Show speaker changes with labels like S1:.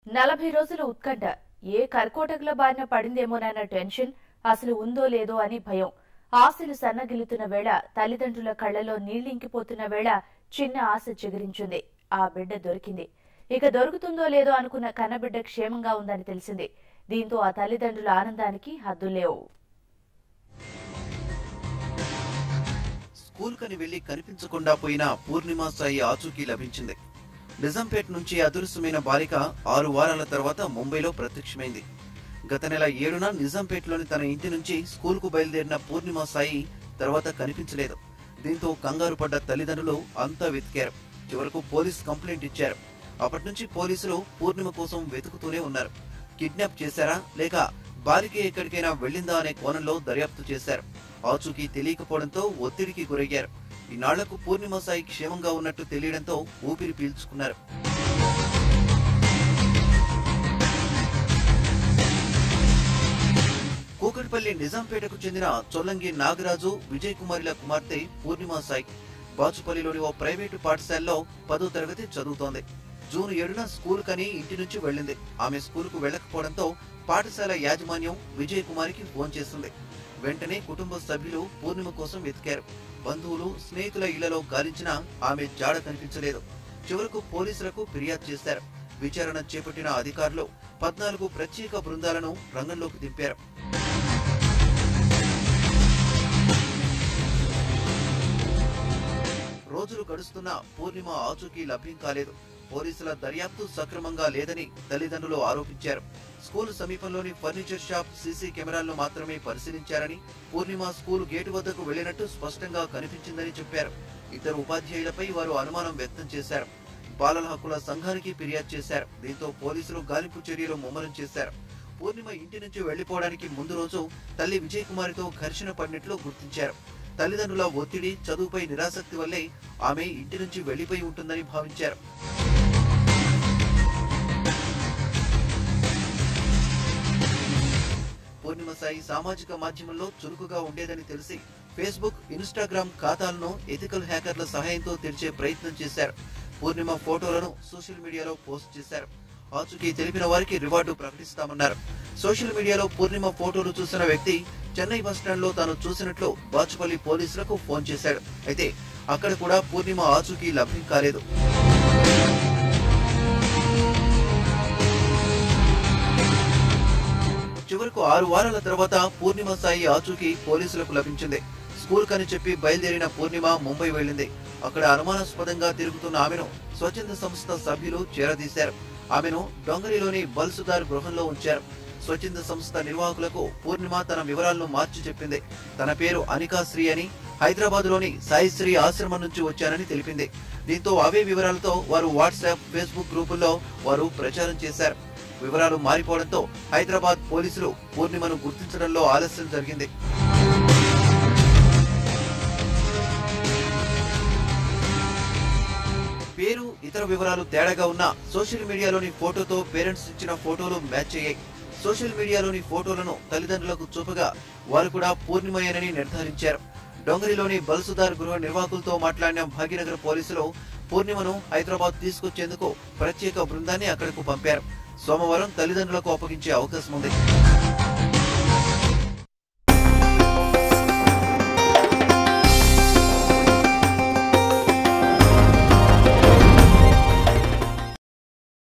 S1: నలభై రోజుల ఉత్కంఠ ఏ కర్కోటకుల బారిన పడిందేమోనన్న టెన్షన్ అసలు ఉందో లేదో అని భయం ఆశలు సన్నగిల్లుతున్న వేళ తల్లిదండ్రుల కళ్లలో నీళ్లింకిపోతున్న వేళ చిన్న ఆశ చిగురించింది ఆ బిడ్డ దొరికింది ఇక దొరుకుతుందో లేదో అనుకున్న కన్నబిడ్డ క్షేమంగా ఉందని తెలిసింది దీంతో ఆ తల్లిదండ్రుల ఆనందానికి హద్దులేవు
S2: స్కూల్ కని వెళ్లి కనిపించకుండా పోయిన పూర్ణిమ సాయి ఆచూకీ లభించింది నిజాంపేట్ నుంచి అదృశ్యమైన బాలిక ఆరు వారాల తర్వాత ముంబైలో ప్రత్యక్షమైంది గత నెల ఏడున నిజాంపేట్లోని తన ఇంటి నుంచి స్కూల్ కు బయలుదేరిన పూర్ణిమ సాయి తర్వాత కనిపించలేదు దీంతో కంగారు పడ్డ తల్లిదండ్రులు అంతా వెతికారు చివరకు పోలీస్ కంప్లైంట్ ఇచ్చారు అప్పటి నుంచి పోలీసులు పూర్ణిమ కోసం వెతుకుతూనే ఉన్నారు కిడ్నాప్ చేశారా లేక బాలిక ఎక్కడికైనా వెళ్ళిందా అనే కోణంలో దర్యాప్తు చేశారు ఆచూకీ తెలియకపోవడంతో ఒత్తిడికి గురయ్యారు ఈనాళ్లకు పూర్ణిమ సాయి క్షేమంగా ఉన్నట్టు తెలియడంతో ఊపిరి పీల్చుకున్నారు కూకట్పల్లి నిజాంపేటకు చెందిన చొల్లంగి నాగరాజు విజయ్ కుమారిల కుమార్తె పూర్ణిమ సాయి బాచుపల్లిలోని ఓ ప్రైవేటు పాఠశాలలో పదో తరగతి చదువుతోంది జూన్ ఏడున స్కూల్ కని ఇంటి నుంచి వెళ్ళింది ఆమె స్కూల్ కు వెళ్లకపోవడంతో పాఠశాల యాజమాన్యం విజయ్ కుమారికి ఫోన్ చేసింది వెంటనే కుటుంబ సభ్యులు పూర్ణిమ కోసం వెతికారు బంధువులు స్నేహితుల ఇళ్లలో గాలించినా ఆమె జాడ కనిపించలేదు చివరకు పోలీసులకు ఫిర్యాదు చేశారు విచారణ చేపట్టిన అధికారులు పద్నాలుగు ప్రత్యేక బృందాలను రంగంలోకి దింపారు రోజులు గడుస్తున్నా పూర్ణిమ ఆచూకీ లభ్యం కాలేదు పోలీసుల దర్యాప్తు సక్రమంగా లేదని తల్లిదండ్రులు ఆరోపించారు స్కూల్ సమీపంలోని ఫర్నిచర్ షాప్ సీసీ కెమెరాలను మాత్రమే పరిశీలించారని పూర్ణిమ స్కూల్ గేటు వద్దకు వెళ్లినట్టు స్పష్టంగా కనిపించిందని చెప్పారు ఇద్దరు ఉపాధ్యాయులపై వారు అనుమానం వ్యక్తం చేశారు బాలల హక్కుల సంఘానికి ఫిర్యాదు చేశారు దీంతో పోలీసులు గాలింపు చర్యలు ముమ్మరం చేశారు పూర్ణిమ ఇంటి నుంచి వెళ్లిపోవడానికి ముందు రోజు తల్లి విజయ్ కుమారితో ఘర్షణ పడినట్లు గుర్తించారు తల్లిదండ్రుల ఒత్తిడి చదువుపై నిరాసక్తి వల్లే ఆమె ఇంటి నుంచి వెళ్లిపోయి ఉంటుందని భావించారు పూర్ణిమ సాయి సామాజిక మాధ్యమంలో చురుకుగా ఉండేదని తెలిసి ఫేస్బుక్ ఇన్స్టాగ్రామ్ ఖాతాలను ఎథికల్ హ్యాకర్ల సహాయంతో తెరిచే ప్రయత్నం చేశారు పూర్ణిమ ఫోటోలను సోషల్ మీడియాలో పోస్ట్ చేశారు ఆచూకీ తెలిపిన వారికి రివార్డు ప్రకటిస్తామన్నారు సోషల్ మీడియాలో పూర్ణిమ ఫోటోలు చూసిన వ్యక్తి చెన్నై బస్టాండ్ లో తాను చూసినట్లు బాచుపల్లి పోలీసులకు ఫోన్ చేశాడు అయితే అక్కడ కూడా పూర్ణిమ ఆచూకీ లభ్యం కాలేదు చివరకు ఆరు వారాల తర్వాత పూర్ణిమ సాయి ఆచూకీ పోలీసులకు లభించింది స్కూల్ కని చెప్పి బయలుదేరిన పూర్ణిమ ముంబై వెళ్ళింది అక్కడ అనుమానాస్పదంగా తిరుగుతున్న ఆమెను స్వచ్ఛంద సంస్థ సభ్యులు చేరదీశారు ఆమెను డొంగరిలోని బల్సుదార్ గృహంలో ఉంచారు స్వచ్ఛంద సంస్థ నిర్వాహకులకు పూర్ణిమ తన వివరాలను మార్చి చెప్పింది తన పేరు అనికాశ్రీ అని హైదరాబాద్ లోని సాయిశ్రీ ఆశ్రమం నుంచి వచ్చానని తెలిపింది దీంతో అవే వివరాలతో వారు వాట్సాప్ ఫేస్బుక్ గ్రూపుల్లో వారు ప్రచారం చేశారు వివరాలు మారిపోవడంతో హైదరాబాద్ పోలీసులు పూర్ణిమను గుర్తించడంలో ఆలస్యం జరిగింది పేరు ఇతర వివరాలు తేడాగా ఉన్న సోషల్ మీడియాలోని ఫోటోతో పేరెంట్స్ ఇచ్చిన ఫోటోలు మ్యాచ్ అయ్యాయి సోషల్ మీడియాలోని ఫోటోలను తల్లిదండ్రులకు చూపగా వారు కూడా పూర్ణిమయ్యనని నిర్ధారించారు డొంగరిలోని బల్సుదార్ గృహ నిర్వాహకులతో మాట్లాడిన భాగ్యనగర్ పోలీసులు పూర్ణిమను హైదరాబాద్ తీసుకొచ్చేందుకు ప్రత్యేక బృందాన్ని అక్కడకు పంపారు సోమవారం తల్లిదండ్రులకు అప్పగించే అవకాశం ఉంది